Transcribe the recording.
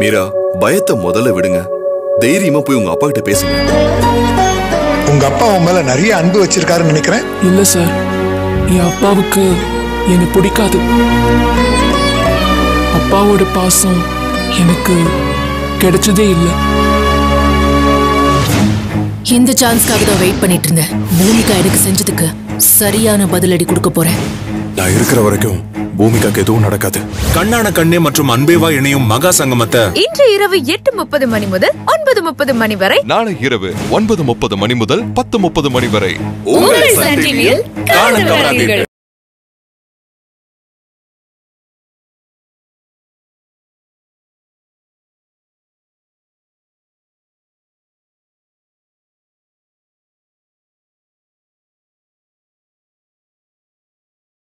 மீரா பயத்தை முதல்ல விடுங்க தைரியமா போய் உங்க அப்பா கிட்ட பேசுங்க உங்க அப்பா உன் மேல நிறைய அன்பு வச்சிருக்காருன்னு நினைக்கிறேன் இல்ல சார் என் அப்பாவுக்கு என்னை பிடிக்காது அப்பாவோட பாசம் எனக்கு கிடைச்சதே இல்லை இந்த சான்ஸ்க்காக தான் வெயிட் பண்ணிட்டு இருந்தேன் பூமிகா எனக்கு செஞ்சதுக்கு சரியான பதிலடி கொடுக்க போறேன் நான் இருக்கிற வரைக்கும் பூமிகாக்கு எதுவும் நடக்காது கண்ணான கண்ணே மற்றும் அன்பேவா இணையும் மகா சங்கமத்தை இன்று இரவு எட்டு முப்பது மணி முதல் ஒன்பது முப்பது மணி வரை நாளை இரவு ஒன்பது முப்பது மணி முதல் பத்து முப்பது மணி வரை உங்கள் சன் டிவியில் காண தவறாதீர்கள்